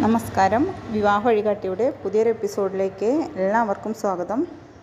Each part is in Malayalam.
നമസ്കാരം വിവാഹ വഴികാട്ടിയുടെ പുതിയൊരു എപ്പിസോഡിലേക്ക് എല്ലാവർക്കും സ്വാഗതം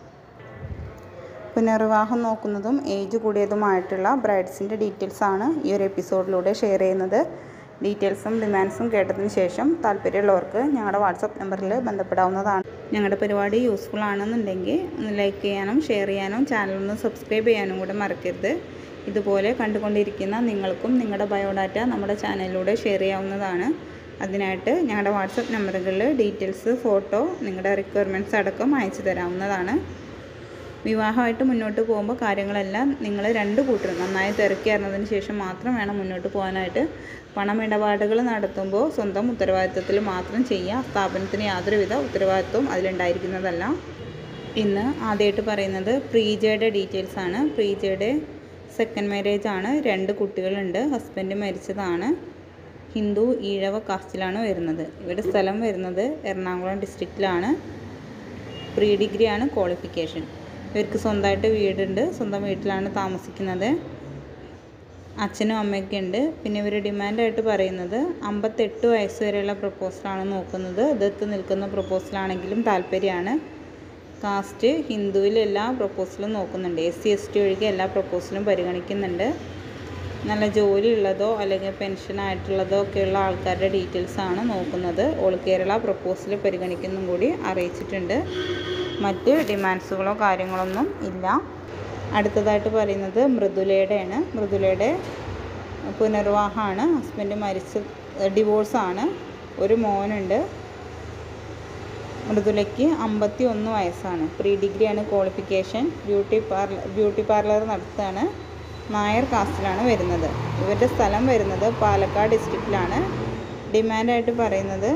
പുനർവിവാഹം നോക്കുന്നതും ഏജ് കൂടിയതുമായിട്ടുള്ള ബ്രൈഡ്സിൻ്റെ ഡീറ്റെയിൽസാണ് ഈ ഒരു എപ്പിസോഡിലൂടെ ഷെയർ ചെയ്യുന്നത് ഡീറ്റെയിൽസും ഡിമാൻഡ്സും കേട്ടതിന് ശേഷം താല്പര്യമുള്ളവർക്ക് ഞങ്ങളുടെ വാട്സപ്പ് നമ്പറിൽ ബന്ധപ്പെടാവുന്നതാണ് ഞങ്ങളുടെ പരിപാടി യൂസ്ഫുൾ ആണെന്നുണ്ടെങ്കിൽ ഒന്ന് ലൈക്ക് ചെയ്യാനും ഷെയർ ചെയ്യാനും ചാനൽ ഒന്ന് സബ്സ്ക്രൈബ് ചെയ്യാനും കൂടെ മറക്കരുത് ഇതുപോലെ കണ്ടുകൊണ്ടിരിക്കുന്ന നിങ്ങൾക്കും നിങ്ങളുടെ ബയോഡാറ്റ നമ്മുടെ ചാനലിലൂടെ ഷെയർ ചെയ്യാവുന്നതാണ് അതിനായിട്ട് ഞങ്ങളുടെ വാട്സപ്പ് നമ്പറുകളിൽ ഡീറ്റെയിൽസ് ഫോട്ടോ നിങ്ങളുടെ റിക്വയർമെൻറ്റ്സ് അടക്കം അയച്ചു തരാവുന്നതാണ് വിവാഹമായിട്ട് മുന്നോട്ട് പോകുമ്പോൾ കാര്യങ്ങളെല്ലാം നിങ്ങൾ രണ്ട് കൂട്ടരും നന്നായി തിരക്കി അറിഞ്ഞതിന് ശേഷം മാത്രം വേണം മുന്നോട്ട് പോകാനായിട്ട് പണമിടപാടുകൾ നടത്തുമ്പോൾ സ്വന്തം ഉത്തരവാദിത്തത്തിൽ മാത്രം ചെയ്യുക സ്ഥാപനത്തിന് യാതൊരുവിധ ഉത്തരവാദിത്വവും അതിലുണ്ടായിരിക്കുന്നതല്ല ഇന്ന് ആദ്യമായിട്ട് പറയുന്നത് പ്രീജയുടെ ഡീറ്റെയിൽസ് ആണ് പ്രീജയുടെ സെക്കൻഡ് മാരേജ് ആണ് രണ്ട് കുട്ടികളുണ്ട് ഹസ്ബൻഡ് മരിച്ചതാണ് ഹിന്ദു ഈഴവ കാസ്റ്റിലാണ് വരുന്നത് ഇവിടെ സ്ഥലം വരുന്നത് എറണാകുളം ഡിസ്ട്രിക്റ്റിലാണ് പ്രീ ഡിഗ്രി ആണ് ക്വാളിഫിക്കേഷൻ ഇവർക്ക് സ്വന്തമായിട്ട് വീടുണ്ട് സ്വന്തം വീട്ടിലാണ് താമസിക്കുന്നത് അച്ഛനും അമ്മയൊക്കെ ഉണ്ട് പിന്നെ ഇവർ ഡിമാൻഡായിട്ട് പറയുന്നത് അമ്പത്തെട്ട് വയസ്സ് വരെയുള്ള പ്രപ്പോസലാണ് നോക്കുന്നത് എതിർത്ത് നിൽക്കുന്ന പ്രപ്പോസലാണെങ്കിലും താല്പര്യമാണ് കാസ്റ്റ് ഹിന്ദുവിൽ എല്ലാ പ്രപ്പോസലും നോക്കുന്നുണ്ട് എസ് സി എസ് ടി ഒഴികെ എല്ലാ പ്രപ്പോസലും പരിഗണിക്കുന്നുണ്ട് നല്ല ജോലി ഉള്ളതോ അല്ലെങ്കിൽ പെൻഷനായിട്ടുള്ളതോ ഒക്കെയുള്ള ആൾക്കാരുടെ ഡീറ്റെയിൽസ് ആണ് നോക്കുന്നത് ഓൾ കേരള പ്രപ്പോസൽ പരിഗണിക്കുന്നും കൂടി അറിയിച്ചിട്ടുണ്ട് മറ്റ് ഡിമാൻഡ്സുകളോ കാര്യങ്ങളൊന്നും ഇല്ല അടുത്തതായിട്ട് പറയുന്നത് മൃദുലയുടെയാണ് മൃദുലയുടെ പുനർവാഹമാണ് ഹസ്ബൻഡ് മരിച്ച ഡിവോഴ്സാണ് ഒരു മോനുണ്ട് മൃദുലയ്ക്ക് അമ്പത്തി ഒന്ന് വയസ്സാണ് പ്രീ ഡിഗ്രിയാണ് qualification beauty parlour beauty parlour നടത്തുകയാണ് നായർ കാസ്റ്റിലാണ് വരുന്നത് ഇവരുടെ സ്ഥലം വരുന്നത് പാലക്കാട് ഡിസ്ട്രിക്റ്റിലാണ് ഡിമാൻഡായിട്ട് പറയുന്നത്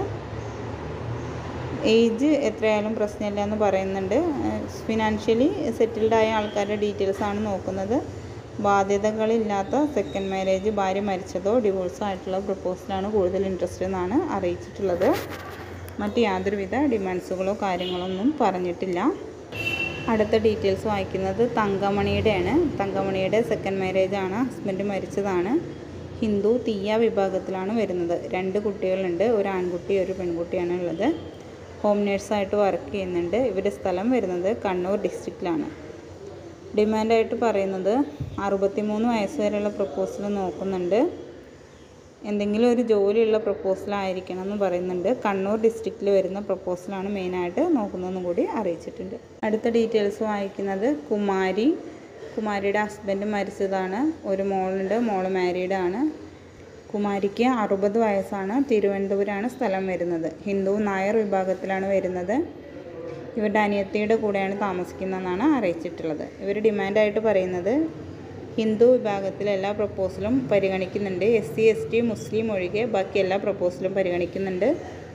ഏജ് എത്രയായാലും പ്രശ്നമില്ല എന്ന് പറയുന്നുണ്ട് ഫിനാൻഷ്യലി സെറ്റിൽഡ് ആയ ആൾക്കാരുടെ ഡീറ്റെയിൽസ് ആണ് നോക്കുന്നത് ബാധ്യതകളില്ലാത്ത സെക്കൻഡ് മാരേജ് ഭാര്യ മരിച്ചതോ ഡിവോഴ്സോ ആയിട്ടുള്ള പ്രപ്പോസലാണ് കൂടുതൽ ഇൻട്രസ്റ്റ് എന്നാണ് അറിയിച്ചിട്ടുള്ളത് മറ്റ് യാതൊരുവിധ ഡിമാൻഡ്സുകളോ കാര്യങ്ങളോ ഒന്നും പറഞ്ഞിട്ടില്ല അടുത്ത ഡീറ്റെയിൽസ് വായിക്കുന്നത് തങ്കമണിയുടെയാണ് തങ്കമണിയുടെ സെക്കൻഡ് മാരേജ് ആണ് ഹസ്ബൻഡ് മരിച്ചതാണ് ഹിന്ദു തീയ വിഭാഗത്തിലാണ് വരുന്നത് രണ്ട് കുട്ടികളുണ്ട് ഒരു ആൺകുട്ടി ഒരു പെൺകുട്ടിയാണ് ഉള്ളത് ഹോം നേഴ്സായിട്ട് വർക്ക് ചെയ്യുന്നുണ്ട് ഇവരുടെ സ്ഥലം വരുന്നത് കണ്ണൂർ ഡിസ്ട്രിക്റ്റിലാണ് ഡിമാൻഡായിട്ട് പറയുന്നത് അറുപത്തിമൂന്ന് വയസ്സ് വരെയുള്ള പ്രപ്പോസൽ നോക്കുന്നുണ്ട് എന്തെങ്കിലും ഒരു ജോലിയുള്ള പ്രപ്പോസലായിരിക്കണം എന്ന് പറയുന്നുണ്ട് കണ്ണൂർ ഡിസ്ട്രിക്റ്റിൽ വരുന്ന പ്രപ്പോസലാണ് മെയിനായിട്ട് നോക്കുന്നതെന്നും കൂടി അറിയിച്ചിട്ടുണ്ട് അടുത്ത ഡീറ്റെയിൽസ് വായിക്കുന്നത് കുമാരി കുമാരിയുടെ ഹസ്ബൻഡ് മരിച്ചതാണ് ഒരു മോളുണ്ട് മോള് മാരീഡ് ആണ് കുമാരിക്ക് അറുപത് വയസ്സാണ് തിരുവനന്തപുരമാണ് സ്ഥലം വരുന്നത് ഹിന്ദു നായർ വിഭാഗത്തിലാണ് വരുന്നത് ഇവരുടെ അനിയത്തിയുടെ കൂടെയാണ് താമസിക്കുന്നതെന്നാണ് അറിയിച്ചിട്ടുള്ളത് ഇവർ ഡിമാൻഡായിട്ട് പറയുന്നത് ഹിന്ദു വിഭാഗത്തിലെ എല്ലാ പ്രപ്പോസലും പരിഗണിക്കുന്നുണ്ട് എസ് സി എസ് ടി മുസ്ലിം ഒഴികെ ബാക്കി എല്ലാ പ്രപ്പോസലും പരിഗണിക്കുന്നുണ്ട്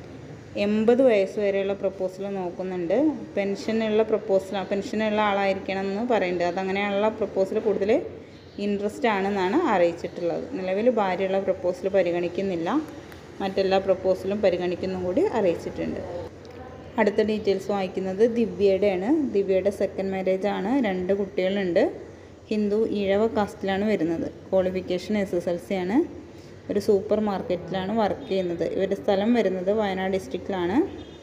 എൺപത് വയസ്സ് വരെയുള്ള പ്രപ്പോസൽ നോക്കുന്നുണ്ട് പെൻഷനുള്ള പ്രപ്പോസൽ പെൻഷനുള്ള ആളായിരിക്കണം എന്ന് പറയുന്നുണ്ട് അതങ്ങനെയുള്ള പ്രപ്പോസൽ കൂടുതൽ ഇൻട്രസ്റ്റ് ആണെന്നാണ് അറിയിച്ചിട്ടുള്ളത് നിലവിൽ ഭാര്യയുള്ള പ്രപ്പോസൽ പരിഗണിക്കുന്നില്ല മറ്റെല്ലാ പ്രപ്പോസലും പരിഗണിക്കുന്നും കൂടി അറിയിച്ചിട്ടുണ്ട് അടുത്ത ഡീറ്റെയിൽസ് വായിക്കുന്നത് ദിവ്യയുടെയാണ് ദിവ്യയുടെ സെക്കൻഡ് മാരേജ് ആണ് രണ്ട് കുട്ടികളുണ്ട് ഹിന്ദു ഈഴവ കാസ്റ്റിലാണ് വരുന്നത് qualification S S L C ആണ് ഒരു സൂപ്പർ മാർക്കറ്റിലാണ് വർക്ക് ചെയ്യുന്നത് ഇവരുടെ സ്ഥലം വരുന്നത് വയനാട് ഡിസ്ട്രിക്റ്റിലാണ്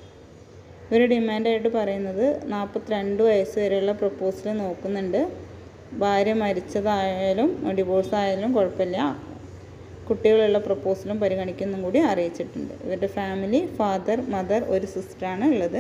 ഇവർ ഡിമാൻഡായിട്ട് പറയുന്നത് നാൽപ്പത്തിരണ്ട് വയസ്സ് വരെയുള്ള പ്രപ്പോസൽ നോക്കുന്നുണ്ട് ഭാര്യ മരിച്ചതായാലും ഡിവോഴ്സ് ആയാലും കുഴപ്പമില്ല കുട്ടികളുള്ള പ്രപ്പോസലും പരിഗണിക്കുന്നും കൂടി അറിയിച്ചിട്ടുണ്ട് ഇവരുടെ ഫാമിലി ഫാദർ മദർ ഒരു സിസ്റ്ററാണ് ഉള്ളത്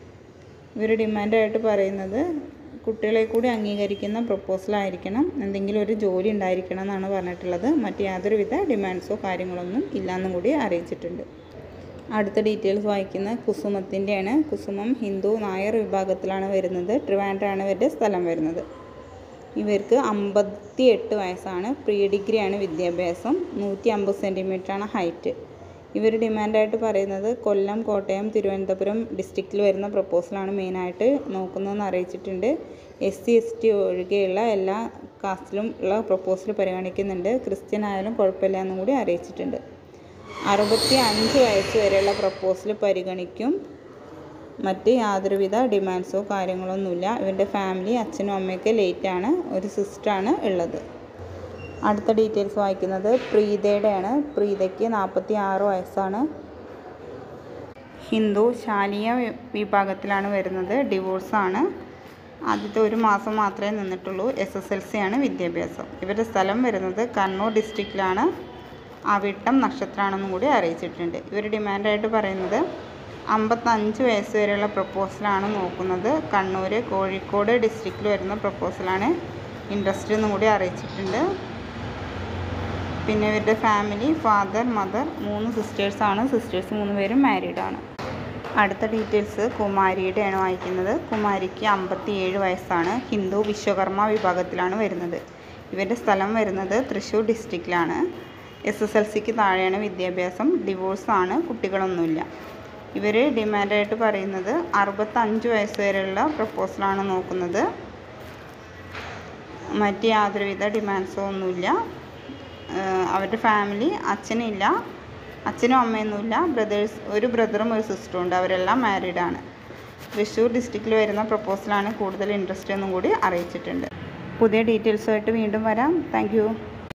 ഇവർ ഡിമാൻഡായിട്ട് പറയുന്നത് കുട്ടികളെ കൂടി അംഗീകരിക്കുന്ന പ്രപ്പോസലായിരിക്കണം എന്തെങ്കിലും ഒരു ജോലി ഉണ്ടായിരിക്കണം എന്നാണ് പറഞ്ഞിട്ടുള്ളത് മറ്റ് യാതൊരുവിധ ഡിമാൻഡ്സോ കാര്യങ്ങളൊന്നും ഇല്ലയെന്നും കൂടി അറിയിച്ചിട്ടുണ്ട് അടുത്ത ഡീറ്റെയിൽസ് വായിക്കുന്ന കുസുമത്തിൻ്റെയാണ് കുസുമം ഹിന്ദു നായർ വിഭാഗത്തിലാണ് വരുന്നത് ട്രിവാൻഡ്രാണ് ഇവരുടെ സ്ഥലം വരുന്നത് ഇവർക്ക് അമ്പത്തി എട്ട് വയസ്സാണ് പ്രീ ഡിഗ്രിയാണ് വിദ്യാഭ്യാസം നൂറ്റി അമ്പത് സെൻറ്റിമീറ്ററാണ് ഹൈറ്റ് ഇവർ ഡിമാൻഡായിട്ട് പറയുന്നത് കൊല്ലം കോട്ടയം തിരുവനന്തപുരം ഡിസ്ട്രിക്റ്റിൽ വരുന്ന പ്രപ്പോസലാണ് മെയിനായിട്ട് നോക്കുന്നതെന്ന് അറിയിച്ചിട്ടുണ്ട് എസ് സി എസ് ടി ഒഴികെയുള്ള എല്ലാ കാസ്റ്റിലും ഉള്ള പ്രപ്പോസൽ പരിഗണിക്കുന്നുണ്ട് ക്രിസ്ത്യൻ ആയാലും കുഴപ്പമില്ല എന്നും കൂടി അറിയിച്ചിട്ടുണ്ട് അറുപത്തി അഞ്ച് വയസ്സ് വരെയുള്ള പ്രപ്പോസൽ പരിഗണിക്കും മറ്റ് യാതൊരുവിധ ഡിമാൻഡ്സോ കാര്യങ്ങളൊന്നുമില്ല ഇവൻ്റെ ഫാമിലി അച്ഛനും അമ്മയൊക്കെ ലേറ്റാണ് ഒരു സിസ്റ്ററാണ് ഉള്ളത് അടുത്ത ഡീറ്റെയിൽസ് വായിക്കുന്നത് പ്രീതയുടെയാണ് പ്രീതയ്ക്ക് നാൽപ്പത്തി ആറ് വയസ്സാണ് ഹിന്ദു ശാലിയ വി- വിഭാഗത്തിലാണ് വരുന്നത് ഡിവോഴ്സാണ് ആദ്യത്തെ ഒരു മാസം മാത്രമേ നിന്നിട്ടുള്ളൂ എസ് എസ് എൽ സി ആണ് വിദ്യാഭ്യാസം ഇവരുടെ സ്ഥലം വരുന്നത് കണ്ണൂർ ഡിസ്ട്രിക്റ്റിലാണ് അവിട്ടം നക്ഷത്രമാണെന്നും കൂടി അറിയിച്ചിട്ടുണ്ട് ഇവർ ഡിമാൻഡായിട്ട് പറയുന്നത് അമ്പത്തഞ്ച് വയസ്സ് വരെയുള്ള പ്രപ്പോസലാണ് നോക്കുന്നത് കണ്ണൂർ കോഴിക്കോട് ഡിസ്ട്രിക്റ്റിൽ വരുന്ന പ്രപ്പോസലാണ് ഇൻട്രസ്റ്റ് എന്നും കൂടി അറിയിച്ചിട്ടുണ്ട് പിന്നെ ഇവരുടെ ഫാമിലി ഫാദർ മദർ മൂന്ന് സിസ്റ്റേഴ്സാണ് സിസ്റ്റേഴ്സ് മൂന്ന് പേരും മാരീഡ് ആണ് അടുത്ത ഡീറ്റെയിൽസ് കുമാരിയുടെയാണ് വായിക്കുന്നത് കുമാരിക്ക് അമ്പത്തി ഏഴ് വയസ്സാണ് ഹിന്ദു വിശ്വകർമ്മ വിഭാഗത്തിലാണ് വരുന്നത് ഇവരുടെ സ്ഥലം വരുന്നത് തൃശ്ശൂർ ഡിസ്ട്രിക്റ്റിലാണ് എസ് എസ് എൽ സിക്ക് താഴെയാണ് വിദ്യാഭ്യാസം ഡിവോഴ്സാണ് കുട്ടികളൊന്നുമില്ല ഇവർ ഡിമാൻഡായിട്ട് പറയുന്നത് അറുപത്തഞ്ച് വയസ്സ് വരെയുള്ള പ്രപ്പോസലാണ് നോക്കുന്നത് മറ്റ് യാതൊരുവിധ ഡിമാൻഡ്സോ ഒന്നുമില്ല ഏഹ് അവരുടെ ഫാമിലി അച്ഛനില്ല അച്ഛനും അമ്മയൊന്നുമില്ല ബ്രദേഴ്സ് ഒരു ബ്രദറും ഒരു സിസ്റ്ററും ഉണ്ട് അവരെല്ലാം മാരീഡ് ആണ് തൃശ്ശൂർ ഡിസ്ട്രിക്റ്റിൽ വരുന്ന പ്രപ്പോസലാണ് കൂടുതൽ ഇൻട്രസ്റ്റ് എന്നും കൂടി അറിയിച്ചിട്ടുണ്ട് പുതിയ ഡീറ്റെയിൽസുമായിട്ട് വീണ്ടും വരാം താങ്ക്